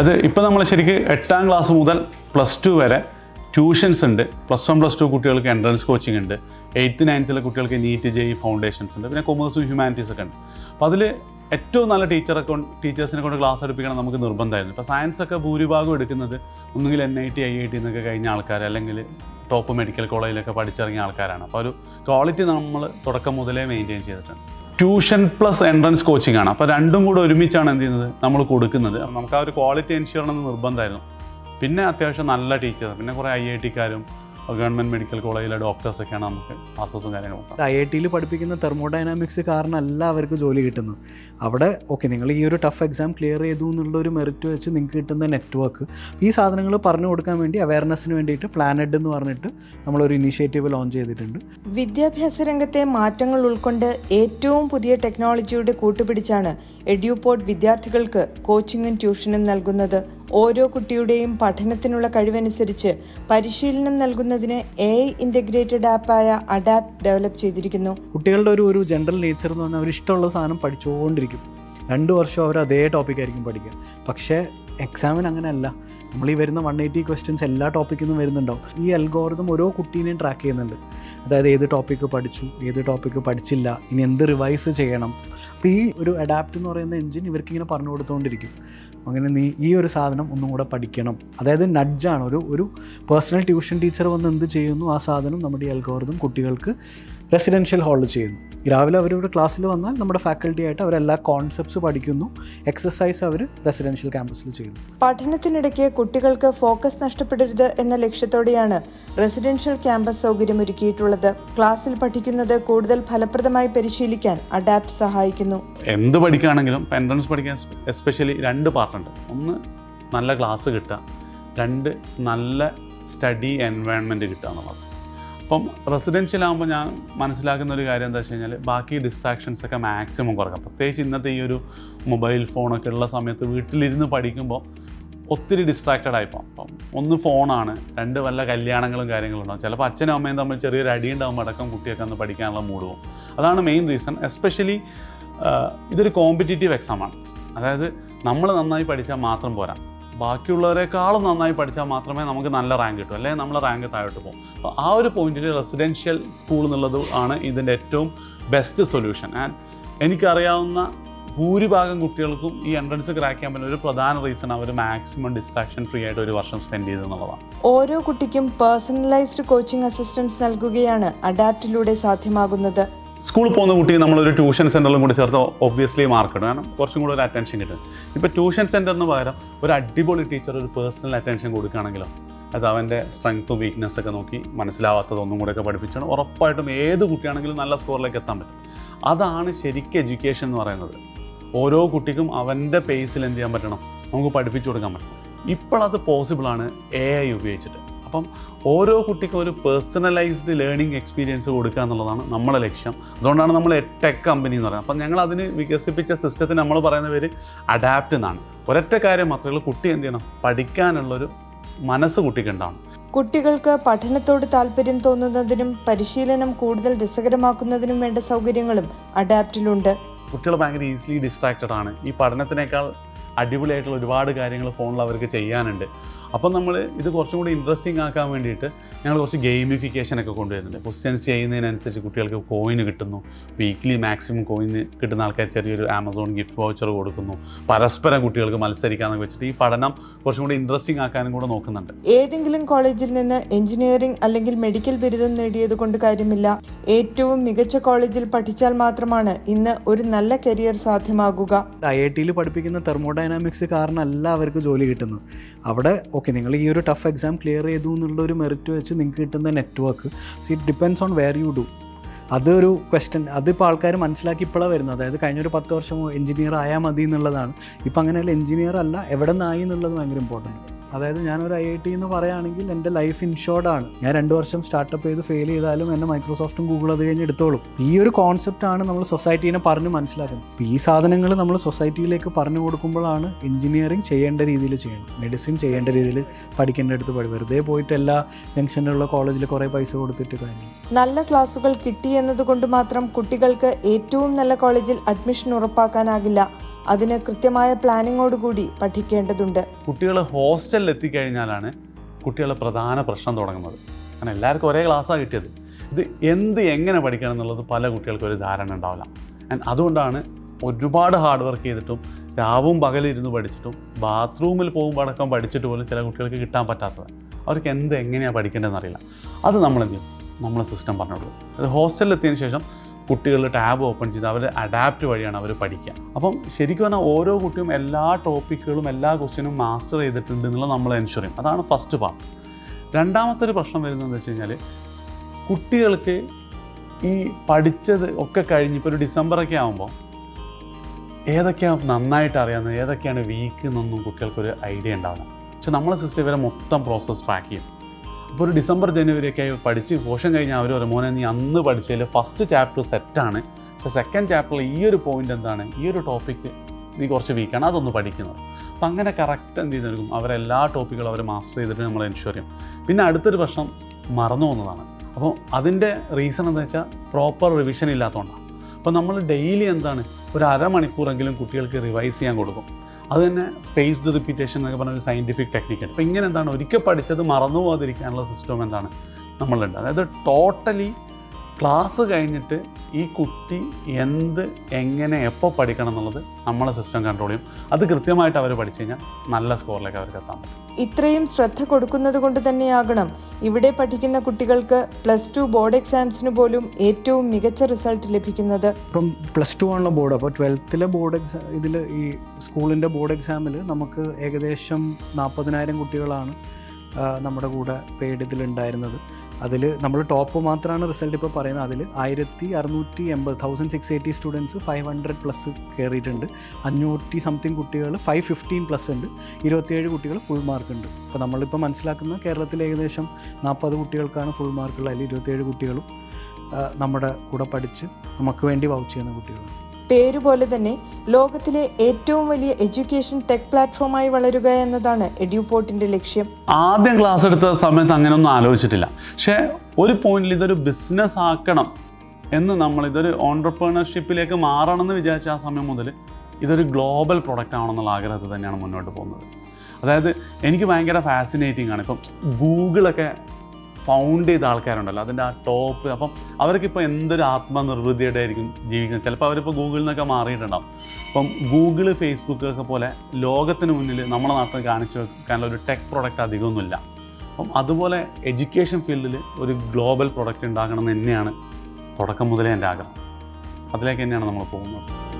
അത് ഇപ്പോൾ നമ്മൾ ശരിക്ക് എട്ടാം ക്ലാസ് മുതൽ പ്ലസ് ടു വരെ ട്യൂഷൻസ് ഉണ്ട് പ്ലസ് വൺ പ്ലസ് ടു കുട്ടികൾക്ക് എൻട്രൻസ് കോച്ചിങ് ഉണ്ട് എയ്ത്ത് നയൻത്തിലെ കുട്ടികൾക്ക് നീറ്റ് ജെ ഫൗണ്ടേഷൻസ് ഉണ്ട് പിന്നെ കൊമേഴ്സും ഹ്യൂമാനിറ്റീസ് ഒക്കെ ഉണ്ട് അപ്പോൾ അതിൽ ഏറ്റവും നല്ല ടീച്ചറെ കൊണ്ട് ടീച്ചേഴ്സിനെ കൊണ്ട് ക്ലാസ് എടുപ്പിക്കണം നമുക്ക് നിർബന്ധമായിരുന്നു ഇപ്പോൾ സയൻസ് ഒക്കെ ഭൂരിഭാഗം എടുക്കുന്നത് ഒന്നുകിൽ N I T I I T എന്നൊക്കെ കഴിഞ്ഞ ആൾക്കാർ അല്ലെങ്കിൽ ടോപ്പ് മെഡിക്കൽ കോളേജിലൊക്കെ പഠിച്ചിറങ്ങിയ ആൾക്കാരാണ് അപ്പോൾ ഒരു ക്വാളിറ്റി നമ്മൾ തുടക്കം മുതലേ മെയിൻറ്റെയിൻ ചെയ്തിട്ടുണ്ട് ട്യൂഷൻ പ്ലസ് എൻട്രൻസ് കോച്ചിങ് ആണ് അപ്പോൾ രണ്ടും കൂടെ ഒരുമിച്ചാണ് എന്ത് ചെയ്യുന്നത് നമ്മൾ കൊടുക്കുന്നത് അപ്പോൾ നമുക്ക് ആ ഒരു ക്വാളിറ്റി എൻഷുർ എന്ന് നിർബന്ധമായിരുന്നു പിന്നെ അത്യാവശ്യം നല്ല ടീച്ചേഴ്സ് പിന്നെ കുറേ ഐ ഐ ടിക്കാരും ഗവൺമെൻറ് മെഡിക്കൽ കോളേജിലെ ഡോക്ടേഴ്സൊക്കെയാണ് നമുക്ക് ക്ലാസ്സസും കാര്യങ്ങളും ഐ ഐ ടിയിൽ പഠിപ്പിക്കുന്ന തെർമോഡൈനാമിക്സ് കാരണമല്ല അവർക്ക് ജോലി കിട്ടുന്നത് അവിടെ ഓക്കെ നിങ്ങൾ ഈ ഒരു ടഫ് എക്സാം ക്ലിയർ ചെയ്തു എന്നുള്ള ഒരു മെറിറ്റ് വെച്ച് നിങ്ങൾക്ക് കിട്ടുന്ന നെറ്റ്വർക്ക് ഈ സാധനങ്ങൾ പറഞ്ഞു കൊടുക്കാൻ വേണ്ടി അവയർനെസ്സിന് വേണ്ടിയിട്ട് പ്ലാനഡ് എന്ന് പറഞ്ഞിട്ട് നമ്മളൊരു ഇനീഷ്യേറ്റീവ് ലോഞ്ച് ചെയ്തിട്ടുണ്ട് വിദ്യാഭ്യാസ രംഗത്തെ മാറ്റങ്ങൾ ഉൾക്കൊണ്ട് ഏറ്റവും പുതിയ ടെക്നോളജിയുടെ കൂട്ടുപിടിച്ചാണ് എഡ്യൂപോർട്ട് വിദ്യാർത്ഥികൾക്ക് കോച്ചിങ്ങും ട്യൂഷനും നൽകുന്നത് ഓരോ കുട്ടിയുടെയും പഠനത്തിനുള്ള കഴിവനുസരിച്ച് പരിശീലനം നൽകുന്നതിന് എ ഐ ഇൻ്റഗ്രേറ്റഡ് ആപ്പായ അഡാപ്റ്റ് ഡെവലപ്പ് ചെയ്തിരിക്കുന്നു കുട്ടികളുടെ ഒരു ഒരു ജനറൽ നേച്ചർ എന്ന് പറഞ്ഞാൽ അവർ ഇഷ്ടമുള്ള സാധനം പഠിച്ചുകൊണ്ടിരിക്കും രണ്ട് വർഷം അവർ അതേ ടോപ്പിക്കായിരിക്കും പഠിക്കുക പക്ഷേ എക്സാമിന് അങ്ങനെയല്ല നമ്മൾ ഈ വരുന്ന വൺ എയ്റ്റി ക്വസ്റ്റ്യൻസ് എല്ലാ ടോപ്പിക്കിൽ നിന്നും വരുന്നുണ്ടാവും ഈ അൽഗോറിതം ഓരോ കുട്ടീനെയും ട്രാക്ക് ചെയ്യുന്നുണ്ട് അതായത് ഏത് ടോപ്പിക്ക് പഠിച്ചു ഏത് ടോപ്പിക്ക് പഠിച്ചില്ല ഇനി എന്ത് റിവൈസ് ചെയ്യണം അപ്പോൾ ഈ ഒരു അഡാപ്റ്റ് എന്ന് പറയുന്ന എഞ്ചിൻ ഇവർക്കിങ്ങനെ പറഞ്ഞു കൊടുത്തുകൊണ്ടിരിക്കും അങ്ങനെ നീ ഈ ഒരു സാധനം ഒന്നും കൂടെ പഠിക്കണം അതായത് നഡ്ജാണ് ഒരു ഒരു പേഴ്സണൽ ട്യൂഷൻ ടീച്ചർ വന്ന് എന്ത് ചെയ്യുന്നു ആ സാധനം നമ്മുടെ ഈ അൽഗോറിതം കുട്ടികൾക്ക് റെസിഡൻഷ്യൽ ഹാളിൽ ചെയ്യുന്നു രാവിലെ അവരിവിടെ ക്ലാസ്സിൽ വന്നാൽ നമ്മുടെ ഫാക്കൽറ്റി ആയിട്ട് അവരെല്ലാ കോൺസെപ്റ്റ്സ് പഠിക്കുന്നു എക്സസൈസ് അവർ റെസിഡൻഷ്യൽ ക്യാമ്പസിൽ ചെയ്യുന്നു പഠനത്തിനിടയ്ക്ക് കുട്ടികൾക്ക് ഫോക്കസ് നഷ്ടപ്പെടരുത് എന്ന ലക്ഷ്യത്തോടെയാണ് റെസിഡൻഷ്യൽ ക്യാമ്പസ് സൗകര്യം ഒരുക്കിയിട്ടുള്ളത് ക്ലാസ്സിൽ പഠിക്കുന്നത് കൂടുതൽ ഫലപ്രദമായി പരിശീലിക്കാൻ അഡാപ്റ്റ് സഹായിക്കുന്നു എന്ത് പഠിക്കുകയാണെങ്കിലും ഇപ്പം എൻട്രൻസ് പഠിക്കാൻ എസ്പെഷ്യലി രണ്ട് പാർട്ടുണ്ട് ഒന്ന് നല്ല ക്ലാസ് കിട്ടുക രണ്ട് നല്ല സ്റ്റഡി എൻവയൺമെൻറ്റ് കിട്ടുക എന്നുള്ളത് അപ്പം റെസിഡൻഷ്യൽ ആകുമ്പോൾ ഞാൻ മനസ്സിലാക്കുന്ന ഒരു കാര്യം എന്താ വെച്ച് കഴിഞ്ഞാൽ ബാക്കി ഡിസ്ട്രാക്ഷൻസ് ഒക്കെ മാക്സിമം കുറക്കാം പ്രത്യേകിച്ച് ഇന്നത്തെ ഈ ഒരു മൊബൈൽ ഫോണൊക്കെ ഉള്ള സമയത്ത് വീട്ടിലിരുന്ന് പഠിക്കുമ്പോൾ ഒത്തിരി ഡിസ്ട്രാക്റ്റഡ് ആയിപ്പോൾ അപ്പം ഒന്ന് ഫോണാണ് രണ്ട് വല്ല കല്യാണങ്ങളും കാര്യങ്ങളും ഉണ്ടാവും ചിലപ്പോൾ അച്ഛനും അമ്മയും തമ്മിൽ ചെറിയൊരു അടി ഉണ്ടാകുമ്പോൾ അടക്കം കുട്ടിയൊക്കെ ഒന്ന് പഠിക്കാനുള്ള മൂഡ് പോകും അതാണ് മെയിൻ റീസൺ എസ്പെഷ്യലി ഇതൊരു കോമ്പറ്റീറ്റീവ് എക്സാമാണ് അതായത് നമ്മൾ നന്നായി പഠിച്ചാൽ മാത്രം പോരാ ബാക്കിയുള്ളവരെക്കാളും നന്നായി പഠിച്ചാൽ മാത്രമേ നമുക്ക് നല്ല റാങ്ക് കിട്ടൂ അല്ലെങ്കിൽ നമ്മൾ റാങ്ക് താഴോട്ട് പോകും അപ്പോൾ ആ ഒരു പോയിന്റിൽ റെസിഡൻഷ്യൽ സ്കൂൾ എന്നുള്ളത് ആണ് ഇതിൻ്റെ ഏറ്റവും ബെസ്റ്റ് സൊല്യൂഷൻ ആൻഡ് എനിക്കറിയാവുന്ന ഭൂരിഭാഗം കുട്ടികൾക്കും ഈ എൻട്രൻസ് ക്രാക്ക് ചെയ്യാൻ പറ്റുന്ന ഒരു പ്രധാന റീസൺ അവർ മാക്സിമം ഡിസ്ട്രാക്ഷൻ ഫ്രീ ആയിട്ട് ഒരു വർഷം സ്പെൻഡ് ചെയ്തെന്നുള്ളതാണ് ഓരോ കുട്ടിക്കും പേഴ്സണലൈസ്ഡ് കോച്ചിംഗ് അസിസ്റ്റൻസ് നൽകുകയാണ് അഡാപ്റ്റിലൂടെ സാധ്യമാകുന്നത് സ്കൂളിൽ പോകുന്ന കുട്ടി നമ്മളൊരു ട്യൂഷൻ സെൻറ്ററിലും കൂടി ചേർത്ത് ഒബ്വിയസ്ലി മാർക്ക് ഇടും കാരണം കുറച്ചും കൂടി ഒരു അറ്റൻഷൻ കിട്ടും ഇപ്പോൾ ട്യൂഷൻ സെൻറ്ററിന് പകരം ഒരു അടിപൊളി ടീച്ചർ ഒരു പേഴ്സണൽ അറ്റൻഷൻ കൊടുക്കുകയാണെങ്കിലോ അത് അവൻ്റെ സ്ട്രെങ്ത്തും വീക്ക്നെസ് ഒക്കെ നോക്കി മനസ്സിലാവാത്തത് ഒന്നും കൂടെയൊക്കെ പഠിപ്പിച്ചാണ് ഉറപ്പായിട്ടും ഏത് കുട്ടിയാണെങ്കിലും നല്ല സ്കോറിലേക്ക് എത്താൻ പറ്റും അതാണ് ശരിക്കും എഡ്യൂക്കേഷൻ എന്ന് പറയുന്നത് ഓരോ കുട്ടിക്കും അവൻ്റെ പേസിൽ എന്ത് ചെയ്യാൻ പറ്റണം നമുക്ക് പഠിപ്പിച്ചു കൊടുക്കാൻ പറ്റണം ഇപ്പോഴത് പോസിബിളാണ് എ ഐ ഉപയോഗിച്ചിട്ട് അപ്പം ഓരോ കുട്ടിക്കും ഒരു പേഴ്സണലൈസ്ഡ് ലേണിംഗ് എക്സ്പീരിയൻസ് കൊടുക്കുക എന്നുള്ളതാണ് നമ്മുടെ ലക്ഷ്യം അതുകൊണ്ടാണ് നമ്മൾ ടെക് കമ്പനി എന്ന് പറയുന്നത് അപ്പം ഞങ്ങൾ അതിന് വികസിപ്പിച്ച സിസ്റ്റത്തിന് നമ്മൾ പറയുന്ന പേര് അഡാപ്റ്റ് എന്നാണ് ഒരൊറ്റ കാര്യം മാത്രമേ ഉള്ളൂ കുട്ടി എന്ത് ചെയ്യണം പഠിക്കാനുള്ളൊരു മനസ്സ് കുട്ടിക്കുണ്ടാവണം കുട്ടികൾക്ക് പഠനത്തോട് താല്പര്യം തോന്നുന്നതിനും പരിശീലനം കൂടുതൽ രസകരമാക്കുന്നതിനും വേണ്ട സൗകര്യങ്ങളും അഡാപ്റ്റിലുണ്ട് കുട്ടികൾ ഭയങ്കര ഈസിലി ഡിസ്ട്രാക്റ്റഡ് ആണ് ഈ പഠനത്തിനേക്കാൾ അടിപൊളിയായിട്ടുള്ള ഒരുപാട് കാര്യങ്ങൾ ഫോണിൽ അവർക്ക് ചെയ്യാനുണ്ട് അപ്പം നമ്മൾ ഇത് കുറച്ചും കൂടി ഇൻട്രസ്റ്റിംഗ് ആക്കാൻ വേണ്ടിയിട്ട് ഞങ്ങൾ കുറച്ച് ഗെയിമിഫിക്കേഷൻ ഒക്കെ കൊണ്ടുവരുന്നുണ്ട് ക്വസ്റ്റ്യൻസ് ചെയ്യുന്നതിനനുസരിച്ച് കുട്ടികൾക്ക് കോയിന് കിട്ടുന്നു വീക്ക്ലി മാക്സിമം കോയിന് കിട്ടുന്ന ആൾക്കാർ ചെറിയൊരു ആമസോൺ ഗിഫ്റ്റ് വൗച്ചർ കൊടുക്കുന്നു പരസ്പരം കുട്ടികൾക്ക് മത്സരിക്കാമെന്നൊക്കെ വെച്ചിട്ട് ഈ പഠനം കുറച്ചും കൂടി ഇൻട്രസ്റ്റിംഗ് ആക്കാനും കൂടെ നോക്കുന്നുണ്ട് ഏതെങ്കിലും കോളേജിൽ നിന്ന് എഞ്ചിനീയറിംഗ് അല്ലെങ്കിൽ മെഡിക്കൽ ബിരുദം നേടിയത് കൊണ്ട് കാര്യമില്ല ഏറ്റവും മികച്ച കോളേജിൽ പഠിച്ചാൽ മാത്രമാണ് ഇന്ന് ഒരു നല്ല കരിയർ സാധ്യമാകുക ഐ ഐ ടിയിൽ പഠിപ്പിക്കുന്ന തെർമോഡൈനാമിക്സ് കാരണമല്ല അവർക്ക് ജോലി കിട്ടുന്നത് അവിടെ ഓക്കെ നിങ്ങൾ ഈ ഒരു ടഫ് എക്സാം ക്ലിയർ ചെയ്തു എന്നുള്ള ഒരു മെറിറ്റ് വെച്ച് നിങ്ങൾക്ക് കിട്ടുന്ന network see it depends on where you do അതൊരു ക്വസ്റ്റ്യൻ അതിപ്പോൾ ആൾക്കാർ മനസ്സിലാക്കി ഇപ്പോഴാണ് വരുന്നത് അതായത് കഴിഞ്ഞൊരു പത്ത് വർഷം എഞ്ചിനീയർ ആയാൽ മതി എന്നുള്ളതാണ് ഇപ്പം അങ്ങനെയല്ല എഞ്ചിനീയർ അല്ല എവിടെ നിന്നായി എന്നുള്ളത് ഭയങ്കര ഇമ്പോർട്ടൻറ്റ് അതായത് ഞാനൊരു ഐ ഐ ടി എന്ന് പറയുകയാണെങ്കിൽ എൻ്റെ ലൈഫ് ഇൻഷോർഡ് ആണ് ഞാൻ രണ്ട് വർഷം സ്റ്റാർട്ടപ്പ് ചെയ്ത് ഫെയിൽ ചെയ്താലും എന്നെ മൈക്രോസോഫ്റ്റും ഗൂഗിൾ അത് കഴിഞ്ഞ് എടുത്തോളും ഈ ഒരു കോൺസെപ്റ്റാണ് നമ്മൾ സൊസൈറ്റീനെ പറഞ്ഞ് മനസ്സിലാക്കുന്നത് അപ്പോൾ ഈ സാധനങ്ങൾ നമ്മൾ സൊസൈറ്റിയിലേക്ക് പറഞ്ഞു കൊടുക്കുമ്പോഴാണ് എഞ്ചിനീയറിംഗ് ചെയ്യേണ്ട രീതിയിൽ ചെയ്യണം മെഡിസിൻ ചെയ്യേണ്ട രീതിയിൽ പഠിക്കേണ്ടടുത്ത് പഠി വെറുതെ പോയിട്ട് എല്ലാ ജംഗ്ഷനിലുള്ള കോളേജിൽ കുറേ പൈസ കൊടുത്തിട്ട് കാര്യം നല്ല ക്ലാസുകൾ കിട്ടി എന്നതുകൊണ്ട് മാത്രം കുട്ടികൾക്ക് ഏറ്റവും നല്ല കോളേജിൽ അഡ്മിഷൻ ഉറപ്പാക്കാനാകില്ല അതിന് കൃത്യമായ പ്ലാനിങ്ങോടുകൂടി പഠിക്കേണ്ടതുണ്ട് കുട്ടികൾ ഹോസ്റ്റലിൽ എത്തിക്കഴിഞ്ഞാലാണ് കുട്ടികളുടെ പ്രധാന പ്രശ്നം തുടങ്ങുന്നത് കാരണം എല്ലാവർക്കും ഒരേ ക്ലാസ്സാണ് കിട്ടിയത് ഇത് എന്ത് എങ്ങനെ പഠിക്കണം എന്നുള്ളത് പല കുട്ടികൾക്കും ഒരു ധാരണ ഉണ്ടാവില്ല ആൻഡ് അതുകൊണ്ടാണ് ഒരുപാട് ഹാർഡ് വർക്ക് ചെയ്തിട്ടും രാവും പകലിരുന്ന് പഠിച്ചിട്ടും ബാത്റൂമിൽ പോകുമ്പോൾ അടക്കം പഠിച്ചിട്ട് പോലും ചില കുട്ടികൾക്ക് കിട്ടാൻ പറ്റാത്തത് അവർക്ക് എന്ത് എങ്ങനെയാണ് പഠിക്കേണ്ടതെന്ന് അറിയില്ല അത് നമ്മൾ എന്ത് ചെയ്യും നമ്മളെ സിസ്റ്റം പറഞ്ഞു കൊടുക്കും അത് ഹോസ്റ്റലിൽ എത്തിയതിന് ശേഷം കുട്ടികൾ ടാബ് ഓപ്പൺ ചെയ്ത് അവർ അഡാപ്റ്റ് വഴിയാണ് അവർ പഠിക്കുക അപ്പം ശരിക്കും പറഞ്ഞാൽ ഓരോ കുട്ടിയും എല്ലാ ടോപ്പിക്കുകളും എല്ലാ ക്വസ്റ്റ്യനും മാസ്റ്റർ ചെയ്തിട്ടുണ്ട് എന്നുള്ളത് നമ്മൾ എൻഷുർ ചെയ്യും അതാണ് ഫസ്റ്റ് പാർട്ട് രണ്ടാമത്തെ ഒരു പ്രശ്നം വരുന്നതെന്ന് വെച്ച് കഴിഞ്ഞാൽ കുട്ടികൾക്ക് ഈ പഠിച്ചത് ഒക്കെ കഴിഞ്ഞ് ഇപ്പോൾ ഒരു ഡിസംബറൊക്കെ ആകുമ്പോൾ ഏതൊക്കെയാണ് നന്നായിട്ട് അറിയാവുന്നത് ഏതൊക്കെയാണ് വീക്ക് എന്നൊന്നും കുട്ടികൾക്കൊരു ഐഡിയ ഉണ്ടാവില്ല പക്ഷെ നമ്മളെ സിസ്റ്റം ഇവരെ മൊത്തം പ്രോസസ്സ് ട്രാക്ക് ചെയ്യും അപ്പോൾ ഒരു ഡിസംബർ ജനുവരി ഒക്കെ ആയി പഠിച്ച് പോഷൻ കഴിഞ്ഞാൽ അവർ ഒരു മോനെ നീ അന്ന് പഠിച്ചതിൽ ഫസ്റ്റ് ചാപ്റ്റർ സെറ്റാണ് പക്ഷെ സെക്കൻഡ് ചാപ്റ്ററിൽ ഈ ഒരു പോയിന്റ് എന്താണ് ഈ ഒരു ടോപ്പിക്ക് നീ കുറച്ച് വീക്കാണ് അതൊന്ന് പഠിക്കുന്നത് അപ്പം അങ്ങനെ കറക്റ്റ് എന്ത് ചെയ്ത് നൽകും അവരെല്ലാ ടോപ്പിക്കുകളും അവർ മാസ്റ്റർ ചെയ്തിട്ട് നമ്മൾ എൻഷുർ ചെയ്യും പിന്നെ അടുത്തൊരു പ്രശ്നം മറന്നു പോകുന്നതാണ് അപ്പോൾ അതിൻ്റെ റീസൺ എന്താ വെച്ചാൽ പ്രോപ്പർ റിവിഷൻ ഇല്ലാത്തതുകൊണ്ടാണ് അപ്പോൾ നമ്മൾ ഡെയിലി എന്താണ് ഒരു അരമണിക്കൂറെങ്കിലും കുട്ടികൾക്ക് റിവൈസ് ചെയ്യാൻ കൊടുക്കും അത് തന്നെ സ്പേസ്ഡ് റിപ്പീറ്റേഷൻ എന്നൊക്കെ പറഞ്ഞ ഒരു സയൻറ്റിഫിക് ടെക്നിക്കാണ് അപ്പോൾ ഇങ്ങനെ എന്താണ് ഒരിക്കൽ പഠിച്ചത് മറന്നു പോകാതിരിക്കാനുള്ള സിസ്റ്റം എന്താണ് നമ്മളുണ്ട് അതായത് ടോട്ടലി ക്ലാസ് കഴിഞ്ഞിട്ട് ഈ കുട്ടി എന്ത് എങ്ങനെ എപ്പോൾ പഠിക്കണം എന്നുള്ളത് നമ്മളെ സിസ്റ്റം കൺട്രോൾ ചെയ്യും അത് കൃത്യമായിട്ട് അവർ പഠിച്ചു കഴിഞ്ഞാൽ നല്ല സ്കോറിലേക്ക് അവർക്ക് എത്താൻ പറ്റും ഇത്രയും ശ്രദ്ധ കൊടുക്കുന്നത് കൊണ്ട് തന്നെയാകണം ഇവിടെ പഠിക്കുന്ന കുട്ടികൾക്ക് പ്ലസ് ടു ബോർഡ് എക്സാംസിന് പോലും ഏറ്റവും മികച്ച റിസൾട്ട് ലഭിക്കുന്നത് ഇപ്പം പ്ലസ് ടു ആണല്ലോ ബോർഡ് അപ്പോൾ ട്വൽത്തിലെ ബോർഡ് എക്സാം ഇതിൽ ഈ സ്കൂളിൻ്റെ ബോർഡ് എക്സാമിൽ നമുക്ക് ഏകദേശം നാൽപ്പതിനായിരം കുട്ടികളാണ് ആ, നമ്മുടെ കൂടെ പെയ്ഡ് ഇതിലുണ്ടായിരുന്നത് അതിൽ നമ്മൾ ടോപ്പ് മാത്രമാണ് റിസൾട്ട് ഇപ്പോൾ പറയുന്നത് അതിൽ ആയിരത്തി അറുന്നൂറ്റി എൺപത് thousand six eighty students five hundred plus കയറിയിട്ടുണ്ട് അഞ്ഞൂറ്റി സംതിങ് കുട്ടികൾ ഫൈവ് ഫിഫ്റ്റീൻ പ്ലസ് ഉണ്ട് ഇരുപത്തിയേഴ് കുട്ടികൾ ഫുൾ മാർക്ക് ഉണ്ട് അപ്പോൾ നമ്മളിപ്പോൾ മനസ്സിലാക്കുന്ന കേരളത്തിൽ ഏകദേശം നാൽപ്പത് കുട്ടികൾക്കാണ് ഫുൾ മാർക്കുള്ള അതിൽ ഇരുപത്തിയേഴ് കുട്ടികളും ആ, നമ്മുടെ കൂടെ പഠിച്ച് നമുക്ക് വേണ്ടി വൗച്ച് ചെയ്യുന്ന കുട്ടികളാണ് പേരുപോലെ തന്നെ ലോകത്തിലെ ഏറ്റവും വലിയ എഡ്യൂക്കേഷൻ ടെക് പ്ലാറ്റ്ഫോമായി വളരുക എന്നതാണ് എഡ്യൂപോർട്ടിന്റെ ലക്ഷ്യം ആദ്യം ക്ലാസ് എടുത്ത സമയത്ത് അങ്ങനെയൊന്നും ആലോചിച്ചിട്ടില്ല പക്ഷേ ഒരു പോയിന്റിൽ ഇതൊരു ബിസിനസ് ആക്കണം എന്ന് നമ്മൾ ഇതൊരു ഓണ്ടർപ്രണർഷിപ്പിലേക്ക് മാറണം എന്ന് വിചാരിച്ച ആ സമയം മുതൽ ഇതൊരു ഗ്ലോബൽ പ്രൊഡക്റ്റ് ആണെന്നുള്ള ആഗ്രഹത്തിൽ തന്നെയാണ് മുന്നോട്ട് പോകുന്നത് അതായത് എനിക്ക് ഭയങ്കര ഫാസിനേറ്റിംഗ് ആണ് ഇപ്പം ഗൂഗിളൊക്കെ ഫൗണ്ട് ചെയ്ത ആൾക്കാരുണ്ടല്ലോ അതിൻ്റെ ആ ടോപ്പ് അപ്പം അവർക്കിപ്പോൾ എന്തൊരു ആത്മനിർവൃതിയുടെ ആയിരിക്കും ജീവിക്കുന്നത് ചിലപ്പോൾ അവരിപ്പോൾ ഗൂഗിളിൽ നിന്നൊക്കെ മാറിയിട്ടുണ്ടാവും അപ്പം ഗൂഗിള് ഫേസ്ബുക്ക് ഒക്കെ പോലെ ലോകത്തിന് മുന്നിൽ നമ്മുടെ നാട്ടിൽ കാണിച്ചു വെക്കാനുള്ള ഒരു ടെക് പ്രൊഡക്റ്റ് അധികമൊന്നുമില്ല അപ്പം അതുപോലെ എഡ്യൂക്കേഷൻ ഫീൽഡിൽ ഒരു ഗ്ലോബൽ പ്രൊഡക്റ്റ് ഉണ്ടാക്കണം എന്ന് തന്നെയാണ് തുടക്കം മുതലേ എൻ്റെ ആഗ്രഹം അതിലേക്ക് തന്നെയാണ് നമ്മൾ പോകുന്നത്